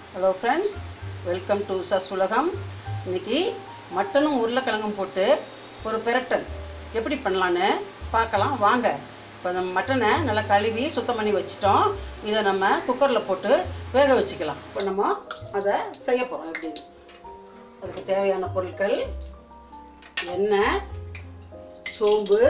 hello friends welcome to சஸ் உலகம் இன்னைக்கு மட்டனும் உருளைக்கிழங்கும் போட்டு ஒரு பிரட்டல் எப்படி பண்ணலான்னு பார்க்கலாம் வாங்க இப்போ நம்ம மட்டனை நல்லா கழுவி சுத்தம் பண்ணி வச்சிட்டோம் இதை நம்ம குக்கரில் போட்டு வேக வச்சுக்கலாம் இப்போ நம்ம அதை செய்ய போகிறோம் எப்படி அதுக்கு தேவையான பொருட்கள் எண்ணெய் சோம்பு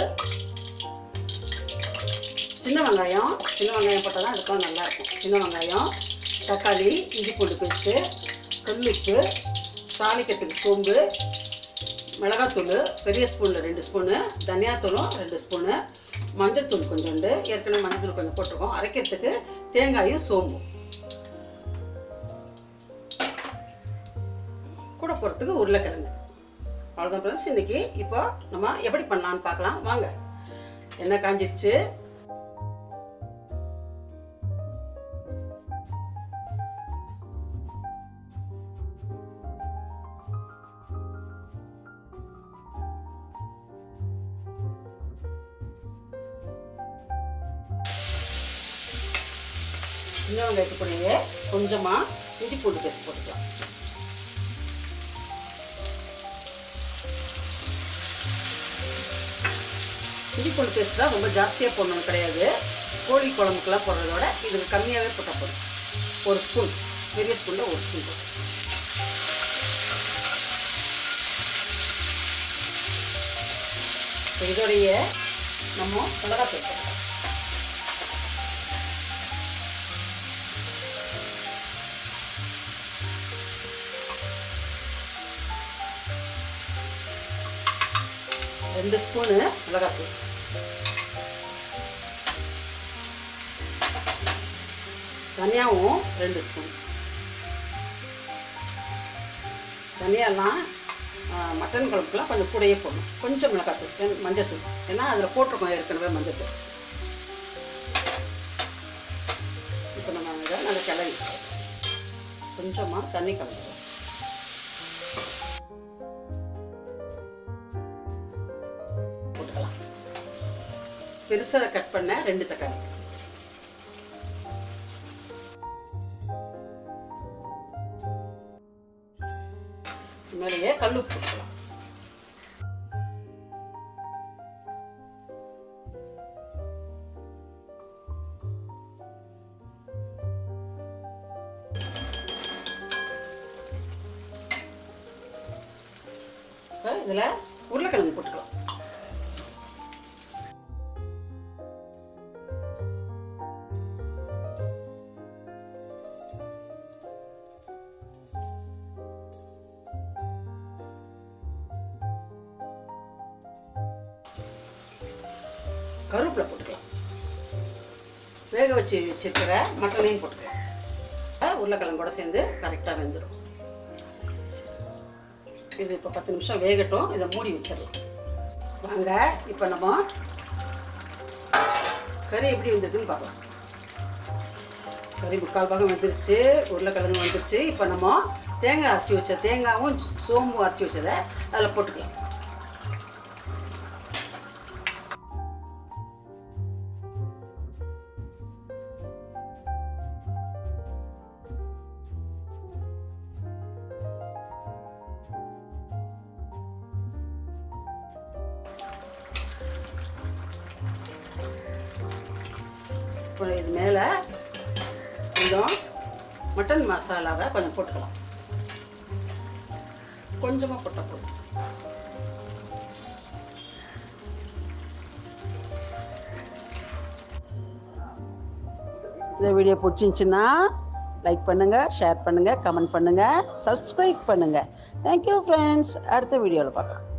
சின்ன வெங்காயம் சின்ன வெங்காயம் போட்டால் தான் அதுக்கெல்லாம் நல்லாயிருக்கும் சின்ன வெங்காயம் தக்காளி இஞ்சி பூண்டு பேஸ்ட்டு கல்லுப்பு தாளிக்கிறதுக்கு சோம்பு மிளகாத்தூள் பெரிய ஸ்பூனில் ரெண்டு ஸ்பூனு தனியாத்தூளும் ரெண்டு ஸ்பூனு மஞ்சள்தூள் கொஞ்சோண்டு ஏற்கனவே மஞ்சள் கொஞ்சம் போட்டிருக்கோம் அரைக்கிறதுக்கு தேங்காயும் சோம்பும் கூட போகிறதுக்கு உருளைக்கிழங்கு அவ்வளோதான் ஃப்ரெண்ட்ஸ் இன்னைக்கு இப்போ நம்ம எப்படி பண்ணலான்னு பார்க்கலாம் வாங்க எண்ணெய் காஞ்சிடுச்சு சின்ன வெங்காயத்துக்குள்ளேயே கொஞ்சமாக இஞ்சி பூண்டு பேஸ்ட் போட்டுக்கலாம் இஞ்சி பூண்டு பேஸ்ட்லாம் ரொம்ப ஜாஸ்தியாக போடணும் கிடையாது கோழி குழம்புக்கெல்லாம் போடுறதோட இதுக்கு கம்மியாகவே போட்டால் போதும் ஒரு ஸ்பூன் பெரிய ஸ்பூனில் ஒரு ஸ்பூன் போதும் இப்போ இதோடைய நம்ம மிளகாய் போட்டுக்கலாம் ரெண்டு ஸ்பூனு மிளகாத்தூள் தனியாவும் ரெண்டு ஸ்பூன் தனியாலாம் மட்டன் குழம்புக்குலாம் கொஞ்சம் கூடயே போடணும் கொஞ்சம் மிளகாத்தூள் மஞ்சத்தூள் ஏன்னா அதில் போட்டிருக்கோம் ஏற்கனவே மஞ்சத்தூள் இப்போ நம்ம இதை நல்லா கிளறி கொஞ்சமாக தண்ணி கலந்துக்கலாம் போட்டுக்கலாம் பெருசாக கட் பண்ண ரெண்டு தக்காளி மேலேயே கல்லுப்பு போட்டுக்கலாம் இதில் உருளைக்கிழங்கு போட்டுக்கலாம் கருவேப்பிலை போட்டுக்கலாம் வேக வச்சு வச்சிருக்கிற மட்டனையும் போட்டுக்கலாம் உருளைக்கிழங்கோட சேர்ந்து கரெக்டாக வெந்துடும் இது இப்போ பத்து நிமிஷம் வேகட்டும் இதை மூடி வச்சிடலாம் வாங்க இப்போ நம்ம கறி எப்படி வந்திருக்குன்னு பார்க்கலாம் கறி முக்கால் பாகம் வந்துருச்சு உருளைக்கிழங்கு வந்துருச்சு இப்போ நம்ம தேங்காய் அரைச்சி வச்ச தேங்காயும் சோம்பும் அரைச்சி வச்சதை அதில் போட்டுக்கலாம் அப்புறம் இது மேலே கொஞ்சம் மட்டன் மசாலாவை கொஞ்சம் போட்டுக்கலாம் கொஞ்சமாக போட்டால் போதும் இந்த வீடியோ பிடிச்சிருந்துச்சின்னா லைக் பண்ணுங்கள் ஷேர் பண்ணுங்கள் கமெண்ட் பண்ணுங்கள் சப்ஸ்கிரைப் பண்ணுங்கள் தேங்க்யூ ஃப்ரெண்ட்ஸ் அடுத்த வீடியோவில் பார்க்கலாம்